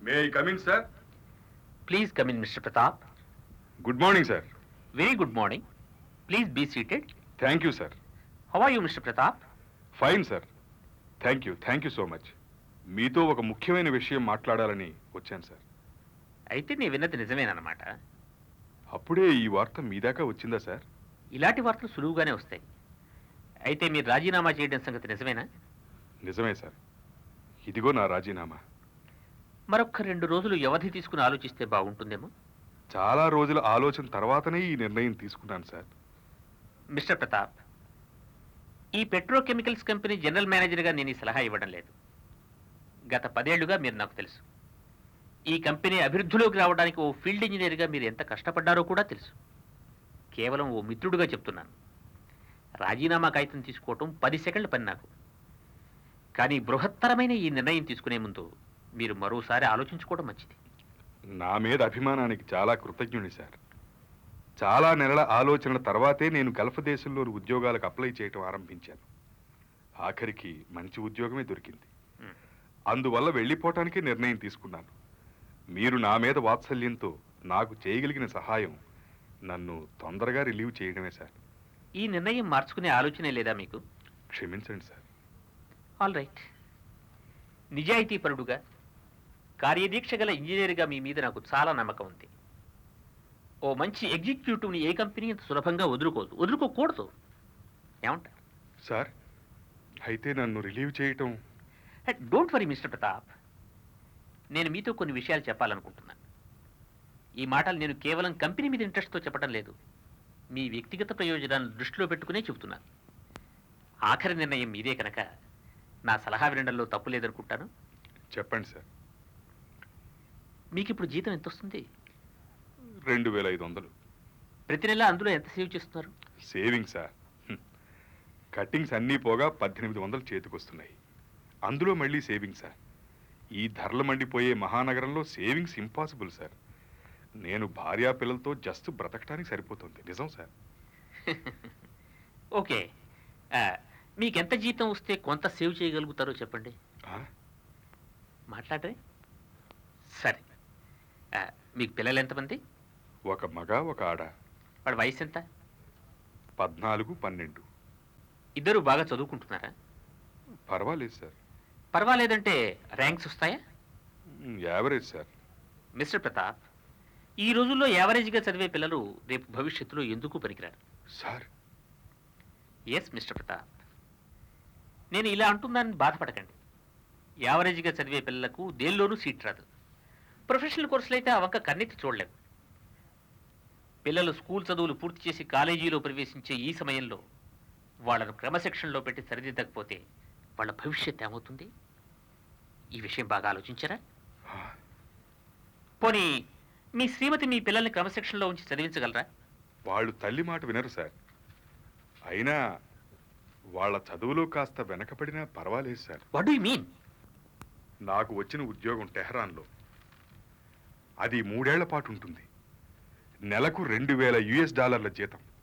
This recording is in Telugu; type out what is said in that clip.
May I coming sir please come in mister Pratap good morning sir very good morning please be seated thank you sir how are you mister Pratap fine sir thank you thank you so much మీతో ఒక ముఖ్యమైన విషయం మాట్లాడాలని వచ్చాను సార్ అయితే నీ విన్నది నిజమేనమాట అప్పుడే ఈ వార్త మీ దాకా వచ్చిందా సార్ ఇలాంటి వార్తలు సులువుగానే వస్తాయి అయితే మీరు రాజీనామా చేయడం సంగతి నిజమేనా నిజమే సార్ ఇదిగో నా రాజీనామా మరొక్క రెండు రోజులు వ్యవధి తీసుకుని ఆలోచిస్తే బాగుంటుందేమో చాలా రోజుల ఆలోచన తర్వాతనే ఈ నిర్ణయం తీసుకున్నాను సార్ మిస్టర్ ప్రతాప్ ఈ పెట్రోకెమికల్స్ కంపెనీ జనరల్ మేనేజర్గా నేను ఈ సలహా ఇవ్వడం లేదు గత పదేళ్లుగా మీరు నాకు తెలుసు ఈ కంపెనీ అభివృద్ధిలోకి రావడానికి ఓ ఫీల్డ్ ఇంజనీర్గా మీరు ఎంత కష్టపడ్డారో కూడా తెలుసు కేవలం ఓ మిత్రుడుగా చెప్తున్నాను రాజీనామా కాగితం తీసుకోవటం పది సెకండ్ల పని నాకు కానీ బృహత్తరమైన ఈ నిర్ణయం తీసుకునే ముందు మీరు మరోసారి ఆలోచించుకోవడం మంచిది నా మీద అభిమానానికి చాలా కృతజ్ఞుని సార్ చాలా నెలల ఆలోచనల తర్వాతే నేను గల్ఫ్ దేశంలోని ఉద్యోగాలకు అప్లై చేయటం ఆరంభించాను ఆఖరికి మంచి ఉద్యోగమే దొరికింది మ్. అందువల్ల వెళ్ళిపోవటానికే నిర్ణయం తీసుకున్నాను మీరు నా మీద వాత్సల్యంతో నాకు చేయగలిగిన సహాయం నన్ను తొందరగా రిలీవ్ చేయడమే సార్ ఈ నిర్ణయం మార్చుకునే ఆలోచనే లేదా మీకు క్షమించండి సార్ ఆల్ రైట్ నిజాయితీపరుడుగా కార్యదీక్ష గల ఇంజనీర్గా మీ మీద నాకు చాలా నమ్మకం ఉంది ఓ మంచి ఎగ్జిక్యూటివ్ని ఏ కంపెనీ అంత సులభంగా వదులుకోదు వదులుకోకూడదు ఏమంటారు సార్ అయితే నన్ను రిలీవ్ చేయటం డోంట్ వరీ మిస్టర్ ప్రతాప్ నేను మీతో కొన్ని విషయాలు చెప్పాలనుకుంటున్నాను ఈ మాటలు నేను కేవలం కంపెనీ మీద ఇంట్రెస్ట్తో చెప్పడం లేదు మీ వ్యక్తిగత ప్రయోజనాలను దృష్టిలో పెట్టుకునే చెబుతున్నాను ఆఖరి నిర్ణయం మీదే కనుక నా సలహా వినడంలో తప్పు లేదనుకుంటాను చెప్పండి సార్ మీకు ఇప్పుడు జీతం ఎంత వస్తుంది రెండు వేల ఐదు వందలు ప్రతి నెల అందులో ఎంత సేవ్ చేస్తున్నారు సేవింగ్ సార్ హ్మ్. కట్టింగ్స్ అన్నీ పోగా పద్దెనిమిది వందలు చేతికొస్తున్నాయి అందులో మళ్ళీ సేవింగ్ సార్ ఈ ధరలు మండిపోయే మహానగరంలో సేవింగ్స్ ఇంపాసిబుల్ సార్ నేను భార్యా పిల్లలతో జస్ట్ బ్రతకడానికి సరిపోతుంది నిజం సార్ ఓకే ఆ, మీకు ఎంత జీతం వస్తే కొంత సేవ్ చేయగలుగుతారో చెప్పండి ఆ? మాట్లాడరే సరే ఆ, మీకు పిల్లలు ఎంతమంది ఒక మగ ఒక ఆడ వాడి వయసు ఎంత పద్నాలుగు పన్నెండు ఇద్దరు బాగా చదువుకుంటున్నారా పర్వాలేదు సార్ పర్వాలేదంటే ర్యాంక్స్ వస్తాయా మ్, యావరేజ్ సార్ మిస్టర్ ప్రతాప్ ఈ రోజుల్లో యావరేజ్గా చదివే పిల్లలు రేపు భవిష్యత్తులో ఎందుకు పనికిరారు సార్ ఎస్ మిస్టర్ ప్రతాప్ నేను ఇలా అంటున్నానని బాధపడకండి యావరేజ్గా చదివే పిల్లలకు దేనిలోనూ సీట్ రాదు ప్రొఫెషనల్ కోర్సులు అయితే ఆ వంక కన్నెత్తి చూడలేము పిల్లలు స్కూల్ చదువులు పూర్తి చేసి కాలేజీలో ప్రవేశించే ఈ సమయంలో వాళ్ళను క్రమశిక్షణలో పెట్టి సరిదిద్దకపోతే వాళ్ళ భవిష్యత్ ఏమవుతుంది ఈ విషయం బాగా ఆలోచించారా ఆ, పోనీ మీ శ్రీమతి మీ పిల్లల్ని క్రమశిక్షణలో ఉంచి చదివించగలరా వాళ్ళు తల్లి మాట వినరు సార్ అయినా వాళ్ళ చదువులో కాస్త వెనకబడినా పర్వాలేదు సార్ వాట్ డూ మీన్ నాకు వచ్చిన ఉద్యోగం టెహరాన్లో అది మూడేళ్ల పాటు ఉంటుంది నెలకు రెండు వేల యుఎస్ డాలర్ల జీతం